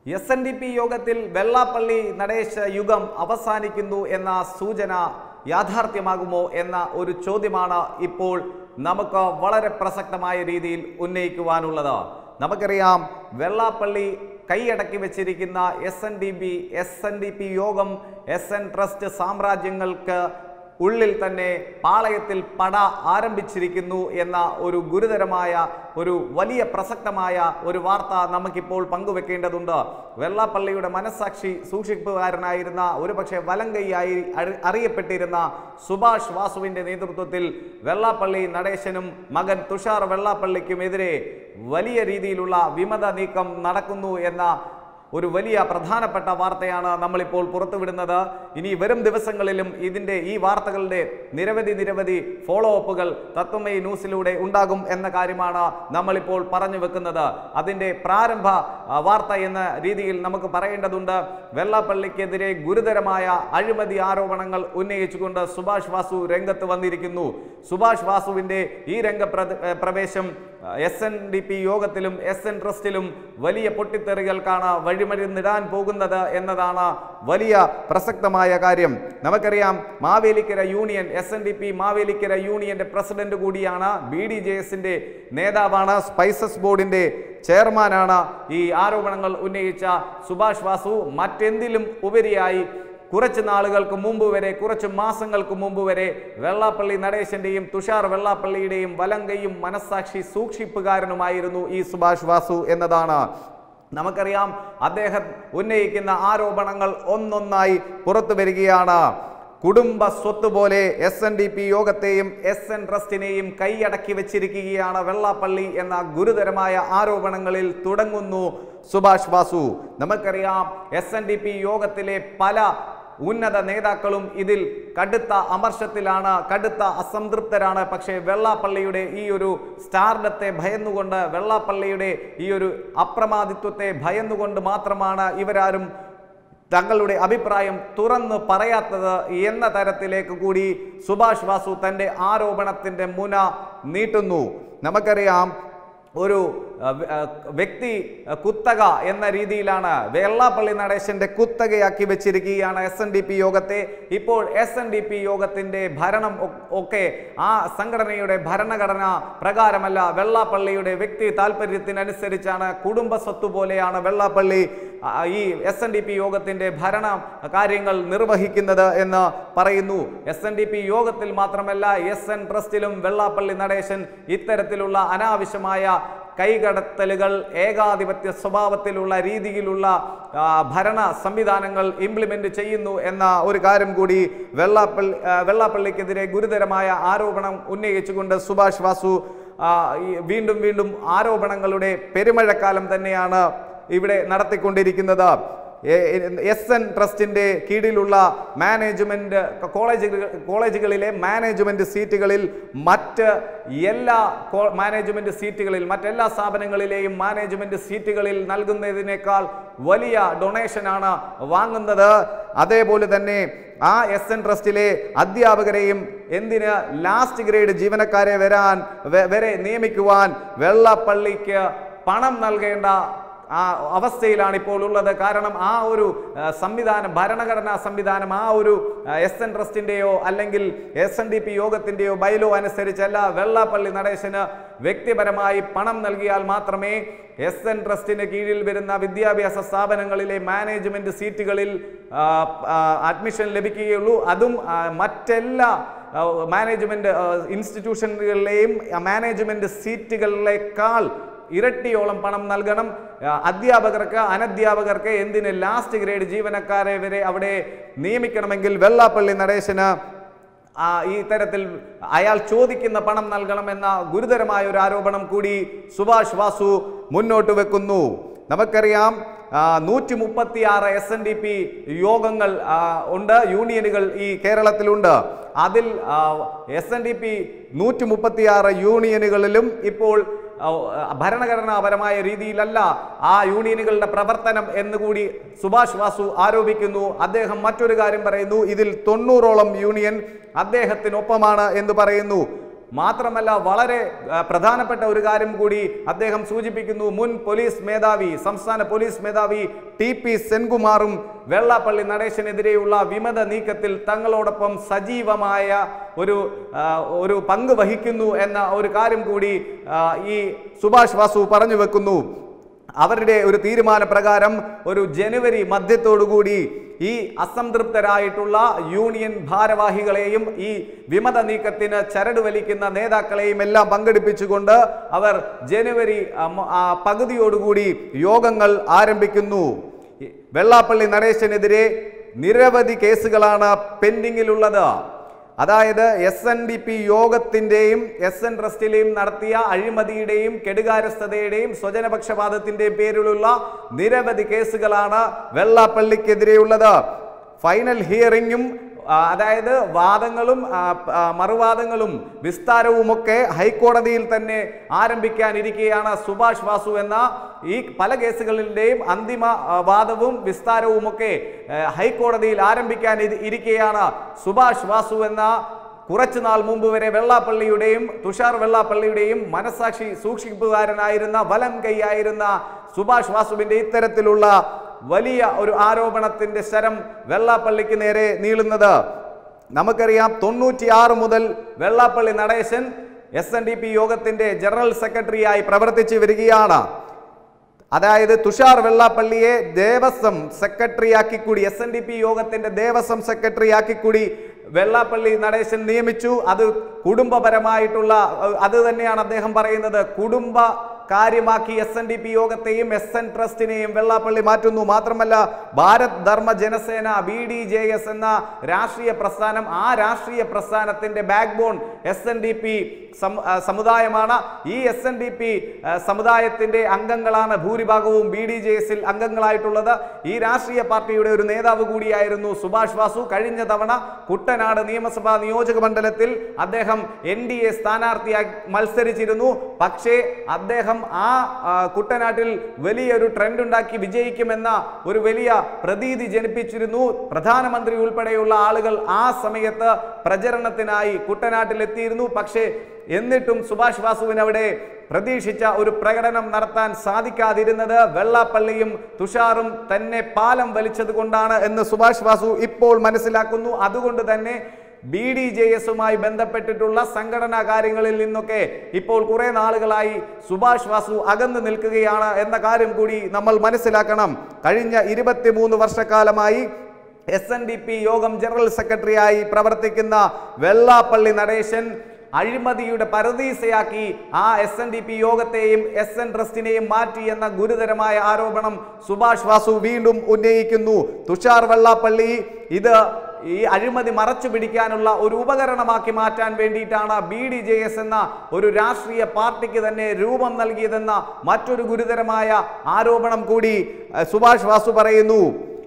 S N D P യോഗത്തിൽ വെള്ളാപ്പള്ളി നടേശ യുഗം അവസാനിക്കുന്നു എന്ന സൂചന യാഥാർത്ഥ്യമാകുമോ എന്ന ഒരു ചോദ്യമാണ് ഇപ്പോൾ നമുക്ക് വളരെ പ്രസക്തമായ രീതിയിൽ ഉന്നയിക്കുവാനുള്ളത് നമുക്കറിയാം വെള്ളാപ്പള്ളി കൈയടക്കി വെച്ചിരിക്കുന്ന S N D B S N D P യോഗം എസ് എൻ ട്രസ്റ്റ് സാമ്രാജ്യങ്ങൾക്ക് ഉള്ളിൽ തന്നെ പാളയത്തിൽ പട ആരംഭിച്ചിരിക്കുന്നു എന്ന ഒരു ഗുരുതരമായ ഒരു വലിയ പ്രസക്തമായ ഒരു വാർത്ത നമുക്കിപ്പോൾ പങ്കുവെക്കേണ്ടതുണ്ട് വെള്ളാപ്പള്ളിയുടെ മനസ്സാക്ഷി സൂക്ഷിപ്പുകാരനായിരുന്ന ഒരുപക്ഷെ വലങ്കൈയായി അറി- അറിയപ്പെട്ടിരുന്ന സുഭാഷ് വാസുവിന്റെ നേതൃത്വത്തിൽ വെള്ളാപ്പള്ളി നടേശനും മകൻ തുഷാർ വെള്ളാപ്പള്ളിക്കുമെതിരെ വലിയ രീതിയിലുള്ള വിമത നീക്കം നടക്കുന്നു എന്ന ഒരു വലിയ പ്രധാനപ്പെട്ട വാർത്തയാണ് നമ്മളിപ്പോൾ പുറത്തുവിടുന്നത് ഇനി വരും ദിവസങ്ങളിലും ഇതിൻ്റെ ഈ വാർത്തകളുടെ നിരവധി നിരവധി ഫോളോ അപ്പുകൾ തത്വമയി ന്യൂസിലൂടെ ഉണ്ടാകും എന്ന കാര്യമാണ് നമ്മളിപ്പോൾ പറഞ്ഞു വെക്കുന്നത് അതിൻ്റെ പ്രാരംഭ ആ, വാർത്ത എന്ന രീതിയിൽ നമുക്ക് പറയേണ്ടതുണ്ട് വെള്ളാപ്പള്ളിക്കെതിരെ ഗുരുതരമായ അഴിമതി ആരോപണങ്ങൾ ഉന്നയിച്ചുകൊണ്ട് സുഭാഷ് വാസു രംഗത്ത് വന്നിരിക്കുന്നു സുഭാഷ് വാസുവിൻ്റെ ഈ രംഗപ്ര പ്രവേശം എസ് എൻ ഡി പി യോഗത്തിലും എസ് എൻ ട്രസ്റ്റിലും വലിയ പൊട്ടിത്തെറികൾക്കാണ് വഴിമരുന്നിടാൻ പോകുന്നത് എന്നതാണ് വലിയ പ്രസക്തമായ കാര്യം നമുക്കറിയാം Mavelikkara union S N D P Mavelikkara യൂണിയന്റെ പ്രസിഡന്റ് കൂടിയാണ് ബി ഡി ജെ എസിന്റെ നേതാവാണ് സ്പൈസസ് ബോർഡിന്റെ ചെയർമാനാണ് ഈ ആരോപണങ്ങൾ ഉന്നയിച്ച സുഭാഷ് വാസു മറ്റെന്തിലും ഉപരിയായി കുറച്ച് നാളുകൾക്ക് മുമ്പ് വരെ കുറച്ച് മാസങ്ങൾക്ക് മുമ്പ് വരെ വെള്ളാപ്പള്ളി നടേശന്റെയും തുഷാർ വെള്ളാപ്പള്ളിയുടെയും വലങ്കയും മനസ്സാക്ഷി സൂക്ഷിപ്പുകാരനുമായിരുന്നു ഈ സുഭാഷ് വാസു എന്നതാണ് നമുക്കറിയാം അദ്ദേഹം ഉന്നയിക്കുന്ന ആരോപണങ്ങൾ ഒന്നൊന്നായി പുറത്തു വരികയാണ് കുടുംബ സ്വത്ത് പോലെ എസ് എൻ ഡി പി യോഗത്തെയും എസ് എൻ ട്രസ്റ്റിനെയും കൈയടക്കി വെച്ചിരിക്കുകയാണ് വെള്ളാപ്പള്ളി എന്ന ഗുരുതരമായ ആരോപണങ്ങളിൽ തുടങ്ങുന്നു സുഭാഷ് വാസു നമുക്കറിയാം എസ് എൻ ഡി പി യോഗത്തിലെ പല ഉന്നത നേതാക്കളും ഇതിൽ കടുത്ത അമർഷത്തിലാണ് കടുത്ത അസംതൃപ്തരാണ് പക്ഷേ വെള്ളാപ്പള്ളിയുടെ ഈ ഒരു സ്റ്റാർഡത്തെ ഭയന്നുകൊണ്ട് വെള്ളാപ്പള്ളിയുടെ ഈ ഒരു അപ്രമാദിത്വത്തെ ഭയന്നുകൊണ്ട് മാത്രമാണ് ഇവരാരും തങ്ങളുടെ അഭിപ്രായം തുറന്ന് പറയാത്തത് എന്ന തരത്തിലേക്ക് കൂടി സുഭാഷ് വാസു തൻ്റെ ആരോപണത്തിൻ്റെ മുന നീട്ടുന്നു നമുക്കറിയാം ഒരു അഹ്, വ- അഹ്, വ്യക്തി അഹ്, കുത്തക എന്ന രീതിയിലാണ് വെള്ളാപ്പള്ളി നടേശന്റെ കുത്തകയാക്കി വെച്ചിരിക്കുകയാണ് എസ് എൻ ഡി പി യോഗത്തെ ഇപ്പോൾ എസ് എൻ ഡി പി യോഗത്തിന്റെ ഭരണം ഒ- ഒക്കെ ആ സംഘടനയുടെ ഭരണഘടന പ്രകാരമല്ല വെള്ളാപ്പള്ളിയുടെ വ്യക്തി താല്പര്യത്തിനനുസരിച്ചാണ് കുടുംബ സ്വത്ത് പോലെയാണ് വെള്ളാപ്പള്ളി ആ, ഈ എസ് എൻ ഡി പി യോഗത്തിന്റെ ഭരണ കാര്യങ്ങൾ നിർവഹിക്കുന്നത് എന്ന് പറയുന്നു എസ് എൻ ഡി പി യോഗത്തിൽ മാത്രമല്ല എസ് എൻ ട്രസ്റ്റിലും വെള്ളാപ്പള്ളി നടേശൻ ഇത്തരത്തിലുള്ള അനാവശ്യമായ കൈകടത്തലുകൾ ഏകാധിപത്യ സ്വഭാവത്തിലുള്ള രീതിയിലുള്ള ആ, ഭരണ സംവിധാനങ്ങൾ ഇംപ്ലിമെന്റ് ചെയ്യുന്നു എന്ന ഒരു കാര്യം കൂടി വെള്ളാപ്പള്ളി ആ, വെള്ളാപ്പള്ളിക്കെതിരെ ഗുരുതരമായ ആരോപണം ഉന്നയിച്ചുകൊണ്ട് സുഭാഷ് വാസു ആ, ഈ വീണ്ടും വീണ്ടും ആരോപണങ്ങളുടെ പെരുമഴക്കാലം തന്നെയാണ് ഇവിടെ നടത്തിക്കൊണ്ടിരിക്കുന്നത് എസ് എൻ ട്രസ്റ്റിന്റെ കീഴിലുള്ള മാനേജ്മെന്റ് കോളേജുകൾ കോളേജുകളിലെ മാനേജ്മെന്റ് സീറ്റുകളിൽ മറ്റ് എല്ലാ കോ- മാനേജ്മെന്റ് സീറ്റുകളിൽ മറ്റെല്ലാ സ്ഥാപനങ്ങളിലെയും മാനേജ്മെന്റ് സീറ്റുകളിൽ നൽകുന്നതിനേക്കാൾ വലിയ ഡൊണേഷനാണ് വാങ്ങുന്നത് അതേപോലെ തന്നെ ആ എസ് എൻ ട്രസ്റ്റിലെ അധ്യാപകരെയും എന്തിന് ലാസ്റ്റ് ഗ്രേഡ് ജീവനക്കാരെ വരാൻ വ- വരെ നിയമിക്കുവാൻ വെള്ളപ്പള്ളിക്ക് പണം നൽകേണ്ട ആ അവസ്ഥയിലാണ് ഇപ്പോൾ ഉള്ളത് കാരണം ആ ഒരു ആ, സംവിധാനം ഭരണഘടനാ സംവിധാനം ആ ഒരു എസ് എൻ ട്രസ്റ്റിൻ്റെയോ അല്ലെങ്കിൽ എസ് എൻ ഡി പി യോഗത്തിൻ്റെയോ ബൈലോ അനുസരിച്ചല്ല വെള്ളാപ്പള്ളി നടേശന് വ്യക്തിപരമായി പണം നൽകിയാൽ മാത്രമേ എസ് എൻ ട്രസ്റ്റിന് കീഴിൽ വരുന്ന വിദ്യാഭ്യാസ സ്ഥാപനങ്ങളിലെ മാനേജ്മെന്റ് സീറ്റുകളിൽ ആ, ആ, അഡ്മിഷൻ ലഭിക്കുകയുള്ളൂ അതും ആ, മറ്റെല്ലാ ആ, മാനേജ്മെന്റ് ആ, ഇൻസ്റ്റിറ്റ്യൂഷനുകളിലെയും ആ, മാനേജ്മെന്റ് സീറ്റുകളിലേക്കാൾ ഇരട്ടിയോളം പണം നൽകണം ആ, അധ്യാപകർക്ക് അനധ്യാപകർക്ക് എന്തിന് ലാസ്റ്റ് ഗ്രേഡ് ജീവനക്കാരെ വരെ അവിടെ നിയമിക്കണമെങ്കിൽ വെള്ളാപ്പള്ളി നടേശന് ആ, ഈ തരത്തിൽ അയാൾ ചോദിക്കുന്ന പണം നൽകണമെന്ന ഗുരുതരമായ ഒരു ആരോപണം കൂടി സുഭാഷ് വാസു മുന്നോട്ട് വെക്കുന്നു നമുക്കറിയാം നൂറ്റി മുപ്പത്തി ആറ് എസ് എൻ ഡി പി യോഗങ്ങൾ ആ, ഉണ്ട് യൂണിയനുകൾ ഈ കേരളത്തിലുണ്ട് അതിൽ എസ് എൻ ഡി പി നൂറ്റി മുപ്പത്തി ആറ് യൂണിയനുകളിലും ഇപ്പോൾ ആ, ഭരണഘടനാപരമായ രീതിയിലല്ല ആ യൂണിയനുകളുടെ പ്രവർത്തനം എന്നുകൂടി സുഭാഷ് വാസു ആരോപിക്കുന്നു അദ്ദേഹം മറ്റൊരു കാര്യം പറയുന്നു ഇതിൽ തൊണ്ണൂറോളം യൂണിയൻ അദ്ദേഹത്തിനൊപ്പമാണ് എന്ന് പറയുന്നു മാത്രമല്ല വളരെ ആ, പ്രധാനപ്പെട്ട ഒരു കാര്യം കൂടി അദ്ദേഹം സൂചിപ്പിക്കുന്നു മുൻ പോലീസ് മേധാവി സംസ്ഥാന പോലീസ് മേധാവി ടി പി സെൻകുമാറും വെള്ളാപ്പള്ളി നടേശനെതിരെയുള്ള വിമത നീക്കത്തിൽ തങ്ങളോടൊപ്പം സജീവമായ ഒരു ആ, ഒരു പങ്ക് വഹിക്കുന്നു എന്ന ഒരു കാര്യം കൂടി ആ, ഈ സുഭാഷ് വാസു പറഞ്ഞു വെക്കുന്നു അവരുടെ ഒരു തീരുമാനപ്രകാരം ഒരു ജനുവരി മധ്യത്തോടുകൂടി ഈ അസംതൃപ്തരായിട്ടുള്ള യൂണിയൻ ഭാരവാഹികളെയും ഈ വിമത നീക്കത്തിന് ചരട് വലിക്കുന്ന നേതാക്കളെയും എല്ലാം പങ്കെടുപ്പിച്ചുകൊണ്ട് അവർ ജനുവരി ആ, മ- ആ, പകുതിയോടുകൂടി യോഗങ്ങൾ ആരംഭിക്കുന്നു ഈ വെള്ളാപ്പള്ളി നടേശനെതിരെ നിരവധി കേസുകളാണ് പെൻഡിങ്ങിലുള്ളത് അതായത് എസ് എൻ ഡി പി യോഗത്തിൻ്റെയും എസ് എൻ ട്രസ്റ്റിലെയും നടത്തിയ അഴിമതിയുടെയും കെടുകാര്യസ്ഥതയുടെയും സ്വജനപക്ഷപാതത്തിൻ്റെയും പേരിലുള്ള നിരവധി കേസുകളാണ് വെള്ളാപ്പള്ളിക്കെതിരെയുള്ളത് ഫൈനൽ ഹിയറിംഗും ആ, അതായത് വാദങ്ങളും ആ, പ- ആ, മറുവാദങ്ങളും വിസ്താരവുമൊക്കെ ഹൈക്കോടതിയിൽ തന്നെ ആരംഭിക്കാനിരിക്കുകയാണ് സുഭാഷ് വാസു എന്ന ഈ പല കേസുകളിലെയും അന്തിമ ആ, വാദവും വിസ്താരവുമൊക്കെ ആ, ഹൈക്കോടതിയിൽ ആരംഭിക്കാൻ ഇരി- ഇരിക്കുകയാണ് സുഭാഷ് വാസു എന്ന കുറച്ചു നാൾ മുമ്പ് വരെ വെള്ളാപ്പള്ളിയുടെയും തുഷാർ വെള്ളാപ്പള്ളിയുടെയും മനസാക്ഷി സൂക്ഷിപ്പുകാരനായിരുന്ന വലം കൈയായിരുന്ന സുഭാഷ് വാസുവിന്റെ ഇത്തരത്തിലുള്ള വലിയ ഒരു ആരോപണത്തിന്റെ ശരം വെള്ളാപ്പള്ളിക്ക് നേരെ നീളുന്നത് നമുക്കറിയാം തൊണ്ണൂറ്റിയാറ് മുതൽ Vellappally Natesan S N D P യോഗത്തിന്റെ ജനറൽ സെക്രട്ടറിയായി പ്രവർത്തിച്ചു വരികയാണ് അതായത് തുഷാർ വെള്ളാപ്പള്ളിയെ ദേവസ്വം സെക്രട്ടറിയാക്കി കൂടി എസ് എൻ ഡി പി യോഗത്തിന്റെ ദേവസ്വം സെക്രട്ടറിയാക്കി കൂടി വെള്ളാപ്പള്ളി നടേശൻ നിയമിച്ചു അത് കുടുംബപരമായിട്ടുള്ള അഹ് അത് തന്നെയാണ് അദ്ദേഹം പറയുന്നത് കുടുംബ കാര്യമാക്കി എസ് എൻ ഡി പി യോഗത്തെയും എസ് എൻ ട്രസ്റ്റിനെയും വെള്ളാപ്പള്ളി മാറ്റുന്നു മാത്രമല്ല Bharath Dharma Janasena B D J S എന്ന രാഷ്ട്രീയ പ്രസ്ഥാനം ആ രാഷ്ട്രീയ പ്രസ്ഥാനത്തിന്റെ backbone S N D P സമുദായമാണ് ഈ എസ് എൻ ഡി പി സമുദായത്തിന്റെ അംഗങ്ങളാണ് ഭൂരിഭാഗവും ബി ഡി ജെ എസിൽ അംഗങ്ങളായിട്ടുള്ളത് ഈ രാഷ്ട്രീയ പാർട്ടിയുടെ ഒരു നേതാവ് കൂടിയായിരുന്നു സുഭാഷ് വാസു കഴിഞ്ഞ തവണ കുട്ടനാട് നിയമസഭാ നിയോജക മണ്ഡലത്തിൽ അദ്ദേഹം എൻ ഡി എ സ്ഥാനാർത്ഥിയായി മത്സരിച്ചിരുന്നു പക്ഷേ അദ്ദേഹം ആ ആ, കുട്ടനാട്ടിൽ വലിയൊരു ട്രെൻഡ് ഉണ്ടാക്കി വിജയിക്കുമെന്ന ഒരു വലിയ പ്രതീതി ജനിപ്പിച്ചിരുന്നു പ്രധാനമന്ത്രി ഉൾപ്പെടെയുള്ള ആളുകൾ ആ സമയത്ത് പ്രചരണത്തിനായി കുട്ടനാട്ടിൽ എത്തിയിരുന്നു പക്ഷേ എന്നിട്ടും സുഭാഷ് വാസുവിന് അവിടെ പ്രതീക്ഷിച്ച ഒരു പ്രകടനം നടത്താൻ സാധിക്കാതിരുന്നത് വെള്ളാപ്പള്ളിയും തുഷാറും തന്നെ പാലം വലിച്ചത് കൊണ്ടാണ് എന്ന് സുഭാഷ് വാസു ഇപ്പോൾ മനസ്സിലാക്കുന്നു അതുകൊണ്ട് തന്നെ ബി ഡി ജെ എസുമായി ബന്ധപ്പെട്ടിട്ടുള്ള സംഘടനാ കാര്യങ്ങളിൽ നിന്നൊക്കെ ഇപ്പോൾ കുറെ നാളുകളായി സുഭാഷ് വാസു അകന്നു നിൽക്കുകയാണ് എന്ന കാര്യം കൂടി നമ്മൾ മനസ്സിലാക്കണം കഴിഞ്ഞ ഇരുപത്തിമൂന്ന് വർഷക്കാലമായി എസ് എൻ ഡി പി യോഗം ജനറൽ സെക്രട്ടറിയായി പ്രവർത്തിക്കുന്ന വെള്ളാപ്പള്ളി നടേശൻ അഴിമതിയുടെ പരദീസയാക്കി ആ എസ് എൻ ഡി പി യോഗത്തെയും എസ് എൻ ട്രസ്റ്റിനെയും മാറ്റി എന്ന ഗുരുതരമായ ആരോപണം സുഭാഷ് വാസു വീണ്ടും ഉന്നയിക്കുന്നു തുഷാർ വെള്ളാപ്പള്ളി ഇത് ഈ അഴിമതി മറച്ചു പിടിക്കാനുള്ള ഒരു ഉപകരണമാക്കി മാറ്റാൻ വേണ്ടിയിട്ടാണ് ബി ഡി ജെ എസ് എന്ന ഒരു രാഷ്ട്രീയ പാർട്ടിക്ക് തന്നെ രൂപം നൽകിയതെന്ന മറ്റൊരു ഗുരുതരമായ ആരോപണം കൂടി അഹ്, സുഭാഷ് വാസു പറയുന്നു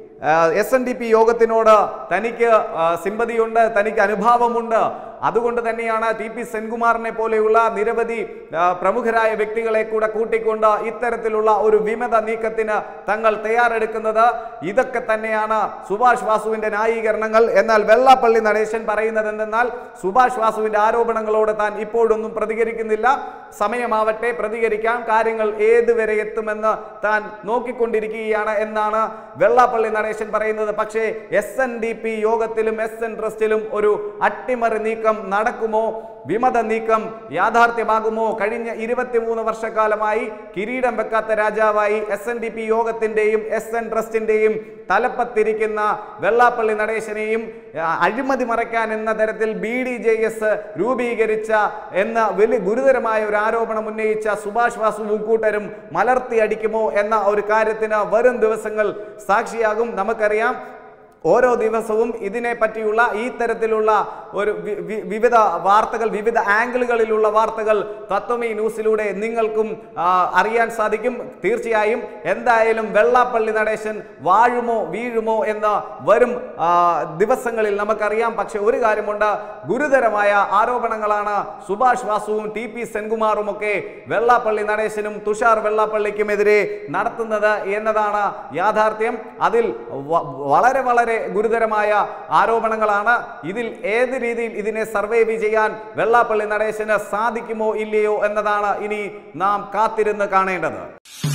എസ് എൻ ഡി പി യോഗത്തിനോട് തനിക്ക് ആ, സിമ്പതിയുണ്ട് തനിക്ക് അനുഭാവമുണ്ട് അതുകൊണ്ട് തന്നെയാണ് ടി പി സെൻകുമാറിനെ പോലെയുള്ള നിരവധി ആ, പ്രമുഖരായ വ്യക്തികളെ കൂടെ കൂട്ടിക്കൊണ്ട് ഇത്തരത്തിലുള്ള ഒരു വിമത നീക്കത്തിന് തങ്ങൾ തയ്യാറെടുക്കുന്നത് ഇതൊക്കെ തന്നെയാണ് സുഭാഷ് വാസുവിന്റെ ന്യായീകരണങ്ങൾ എന്നാൽ വെള്ളാപ്പള്ളി നടേശൻ പറയുന്നത് എന്തെന്നാൽ സുഭാഷ് വാസുവിന്റെ ആരോപണങ്ങളോട് താൻ ഇപ്പോഴൊന്നും പ്രതികരിക്കുന്നില്ല സമയമാവട്ടെ പ്രതികരിക്കാം കാര്യങ്ങൾ ഏതുവരെ എത്തുമെന്ന് താൻ നോക്കിക്കൊണ്ടിരിക്കുകയാണ് എന്നാണ് വെള്ളാപ്പള്ളി നടേശൻ പറയുന്നത് പക്ഷേ എസ് എൻ ഡി പി യോഗത്തിലും എസ് എൻ ട്രസ്റ്റിലും ഒരു അട്ടിമറി നീക്കം നടക്കുമോ വിമത നീക്കം യാഥാർത്ഥ്യമാകുമോ കഴിഞ്ഞ ഇരുപത്തിമൂന്ന് വർഷക്കാലമായി കിരീടം വെക്കാത്ത രാജാവായി എസ് എൻ ഡി പി യോഗത്തിന്റെയും എസ് എൻ ട്രസ്റ്റിന്റെയും തലപ്പത്തിരിക്കുന്ന വെള്ളാപ്പള്ളി നടേശനെയും ആ, അഴിമതി മറയ്ക്കാൻ എന്ന തരത്തിൽ ബി ഡി ജെ എസ് രൂപീകരിച്ച എന്ന വലിയ ഗുരുതരമായ ഒരു ആരോപണം ഉന്നയിച്ച സുഭാഷ് വാസു മുക്കൂട്ടരും മലർത്തി അടിക്കുമോ എന്ന ഒരു കാര്യത്തിന് വരും ദിവസങ്ങൾ സാക്ഷിയാകും നമുക്കറിയാം ഓരോ ദിവസവും ഇതിനെ പറ്റിയുള്ള ഈ തരത്തിലുള്ള ഒരു വി- വി- വിവിധ വാർത്തകൾ വിവിധ ആംഗിളുകളിലുള്ള വാർത്തകൾ തത്വമി ന്യൂസിലൂടെ നിങ്ങൾക്കും ആ, അറിയാൻ സാധിക്കും തീർച്ചയായും എന്തായാലും വെള്ളാപ്പള്ളി നടേശൻ വാഴുമോ വീഴുമോ എന്ന് വരും ആ, ദിവസങ്ങളിൽ നമുക്കറിയാം പക്ഷെ ഒരു കാര്യമുണ്ട് ഗുരുതരമായ ആരോപണങ്ങളാണ് സുഭാഷ് വാസുവും ടി പി സെൻകുമാറും ഒക്കെ വെള്ളാപ്പള്ളി നടേശനും തുഷാർ വെള്ളാപ്പള്ളിക്കുമെതിരെ നടത്തുന്നത് എന്നതാണ് യാഥാർത്ഥ്യം അതിൽ വ- വളരെ വളരെ വളരെ ഗുരുതരമായ ആരോപണങ്ങളാണ് ഇതിൽ ഏത് രീതിയിൽ ഇതിനെ സർവൈവ് ചെയ്യാൻ വെള്ളാപ്പള്ളി നടേശന് സാധിക്കുമോ ഇല്ലയോ എന്നതാണ് ഇനി നാം കാത്തിരുന്ന് കാണേണ്ടത്